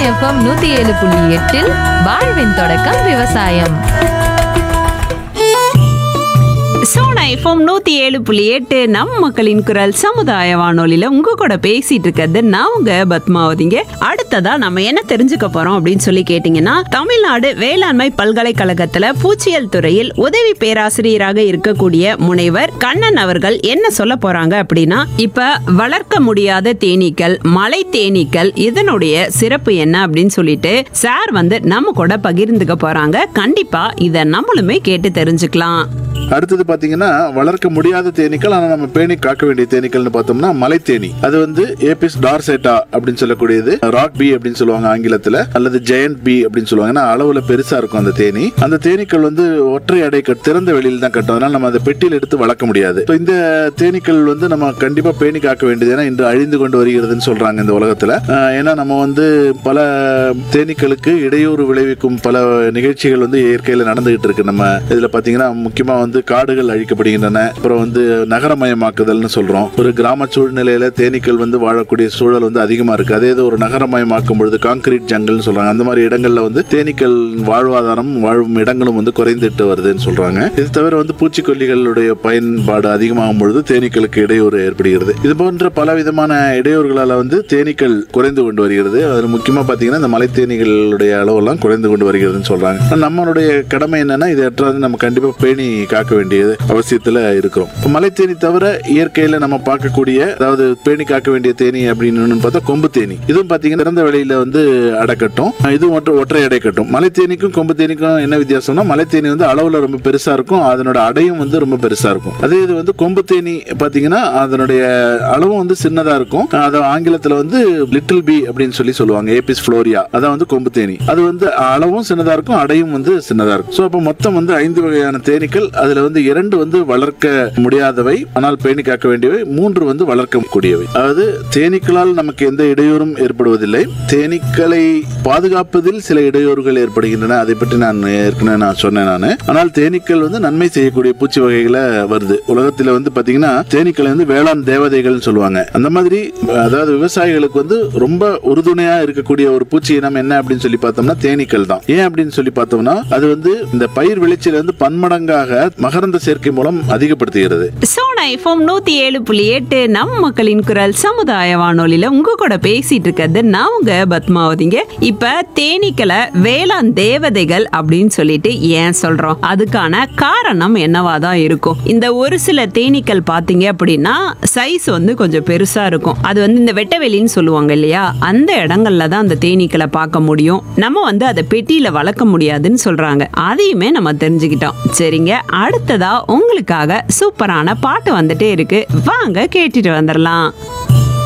FM நூத்தி ஏழு புள்ளி எட்டில் வாழ்வின் தொடக்கம் விவசாயம் சோனா எஃப்எம் நூத்தி ஏழு புள்ளி எட்டு நம் மக்களின் குரல் சமுதாய வானொலியில உங்க கூட பேசிட்டு இருக்கிறது நான் உங்க பத்மாவதிங்க அடுத்ததா நம்ம என்ன தெரிஞ்சுக்க போறோம் அப்படின்னு சொல்லி கேட்டீங்கன்னா தமிழ்நாடு வேளாண்மை பல்கலைக்கழகத்துல பூச்சியல் துறையில் உதவி பேராசிரியராக இருக்கக்கூடிய முனைவர் கண்ணன் அவர்கள் என்ன சொல்ல போறாங்க அப்படின்னா இப்ப வளர்க்க முடியாத தேனீக்கள் மலை தேனீக்கள் இதனுடைய சிறப்பு என்ன அப்படின்னு சொல்லிட்டு சார் வந்து நம்ம கூட பகிர்ந்துக்க போறாங்க கண்டிப்பா இத நம்மளுமே கேட்டு தெரிஞ்சுக்கலாம் அடுத்தது பாத்தீங்கன்னா வளர்க்க முடியாத தேனீக்கள் ஆனா நம்ம பேணி காக்க வேண்டிய தேனீக்கள்னு பார்த்தோம்னா மலைத்தேனி அது வந்து ஏபிஸ் டார்செட்டா அப்படின்னு சொல்லக்கூடியது ராக் பி அப்படின்னு சொல்லுவாங்க ஆங்கிலத்துல அல்லது ஜெயண்ட் பி அப்படின்னு சொல்லுவாங்க ஏன்னா அளவுல பெருசா இருக்கும் அந்த தேனி அந்த தேனீக்கள் வந்து ஒற்றை அடை கட்- திறந்த வெளியில தான் கட்டும் அதனால நம்ம அதை பெட்டியில் எடுத்து வளர்க்க முடியாது So இந்த தேனீக்கள் வந்து நம்ம கண்டிப்பா பேணி காக்க வேண்டியது ஏன்னா இன்று அழிந்து கொண்டு வருகிறதுன்னு சொல்றாங்க இந்த உலகத்துல ஆஹ் ஏன்னா நம்ம வந்து பல தேனீக்களுக்கு இடையூறு விளைவிக்கும் பல நிகழ்ச்சிகள் வந்து இயற்கையில நடந்துகிட்டு இருக்கு நம்ம இதுல பாத்தீங்கன்னா முக்கியமா வந்து காடுகள் அழிக்கப்படுகின்றன அப்புறம் வந்து நகரமயமாக்குதல்னு சொல்றோம் ஒரு கிராம சூழ்நிலையில தேனீக்கள் வந்து வாழக்கூடிய சூழல் வந்து அதிகமா இருக்கு அதே இது ஒரு நகரமயமாக்கும் பொழுது கான்கிரீட் ஜங்கல்னு சொல்றாங்க அந்த மாதிரி இடங்கள்ல வந்து தேனீக்கள் வாழ்வாதாரம் வாழும் இடங்களும் வந்து குறைந்துட்டு வருதுன்னு சொல்றாங்க இது தவிர வந்து பூச்சிக்கொல்லிகளுடைய பயன்பாடு அதிகமாகும் பொழுது தேனீக்களுக்கு இடையூறு ஏற்படுகிறது இது போன்ற பல விதமான இடையூறுகளால வந்து தேனீக்கள் குறைந்து கொண்டு வருகிறது அதில் முக்கியமா பாத்தீங்கன்னா இந்த மலை தேனீகளுடைய அளவெல்லாம் குறைந்து கொண்டு வருகிறதுன்னு சொல்றாங்க ஆனா நம்மளுடைய கடமை என்னன்னா இதை அற்றாது நம்ம கண்டிப்பா பேணி காக்க வேண்டியது அவசியத்துல இருக்கிறோம் இப்ப மலை தேனி தவிர இயற்கையில நம்ம பார்க்கக்கூடிய அதாவது பேணி காக்க வேண்டிய தேனி அப்படின்னு பார்த்தா கொம்பு தேனி இதுவும் பாத்தீங்கன்னா திறந்த வெளியில வந்து அடைக்கட்டும் இதுவும் ஒற்றை ஒற்றை அடை கட்டும் மலை தேனிக்கும் கொம்பு தேனிக்கும் என்ன வித்தியாசம்னா மலை தேனி வந்து அளவுல ரொம்ப பெருசா இருக்கும் அதனோட அடையும் வந்து ரொம்ப பெருசா இருக்கும் அதே இது வந்து கொம்பு தேனி பாத்தீங்கன்னா அதனுடைய அளவும் வந்து சின்னதா இருக்கும் அது ஆங்கிலத்துல வந்து லிட்டில் பி அப்படின்னு சொல்லி சொல்லுவாங்க ஏபிஸ் ஃப்ளோரியா அதான் வந்து கொம்பு தேனி அது வந்து அளவும் சின்னதா இருக்கும் அடையும் வந்து சின்னதா இருக்கும் ஸோ அப்போ மொத்தம் வந்து ஐந்து வகையான தேனீக்கள் அதுல வந்து இரண்டு வந்து வளர்க்க முடியாதவை ஆனால் பேணி காக்க வேண்டியவை மூன்று வந்து வளர்க்கக்கூடியவை அதாவது தேனீக்களால் நமக்கு எந்த இடையூறும் ஏற்படுவதில்லை தேனீக்களை பாதுகாப்பதில் சில இடையூறுகள் ஏற்படுகின்றன அதை பற்றி நான் ஏற்கனவே நான் சொன்னேன் நான் ஆனால் தேனீக்கள் வந்து நன்மை செய்யக்கூடிய பூச்சி வகைகளை வருது உலகத்துல வந்து பாத்தீங்கன்னா தேனீக்களை வந்து வேளாண் தேவதைகள்னு சொல்லுவாங்க அந்த மாதிரி அதாவது விவசாயிகளுக்கு வந்து ரொம்ப உறுதுணையா இருக்கக்கூடிய ஒரு பூச்சி இனம் என்ன அப்படின்னு சொல்லி பார்த்தோம்னா தேனீக்கள் தான் ஏன் அப்படின்னு சொல்லி பார்த்தோம்னா அது வந்து இந்த பயிர் விளைச்சல வந்து பன்மடங்காக மகரந்த சேர்க்கை மூலம் அதிகப்படுத்துகிறது சோனா எஃப்எம் நூத்தி ஏழு புள்ளி எட்டு நம் மக்களின் குரல் சமுதாய வானொலியில உங்க கூட பேசிட்டு இருக்கிறது நான் உங்க பத்மாவதிங்க இப்ப தேனீக்களை வேளாண் தேவதைகள் அப்படின்னு சொல்லிட்டு ஏன் சொல்றோம் அதுக்கான காரணம் என்னவா தான் இருக்கும் இந்த ஒரு சில தேனீக்கள் பாத்தீங்க அப்படின்னா சைஸ் வந்து கொஞ்சம் பெருசா இருக்கும் அது வந்து இந்த வெட்டவெளின்னு சொல்லுவாங்க இல்லையா அந்த இடங்கள்ல தான் அந்த தேனீக்களை பார்க்க முடியும் நம்ம வந்து அதை பெட்டியில வளர்க்க முடியாதுன்னு சொல்றாங்க அதையுமே நம்ம தெரிஞ்சுக்கிட்டோம் சரிங்க அடுத்ததா உங்களுக்காக சூப்பரான பாட்டு வந்துட்டே இருக்கு வாங்க கேட்டுட்டு வந்துடலாம்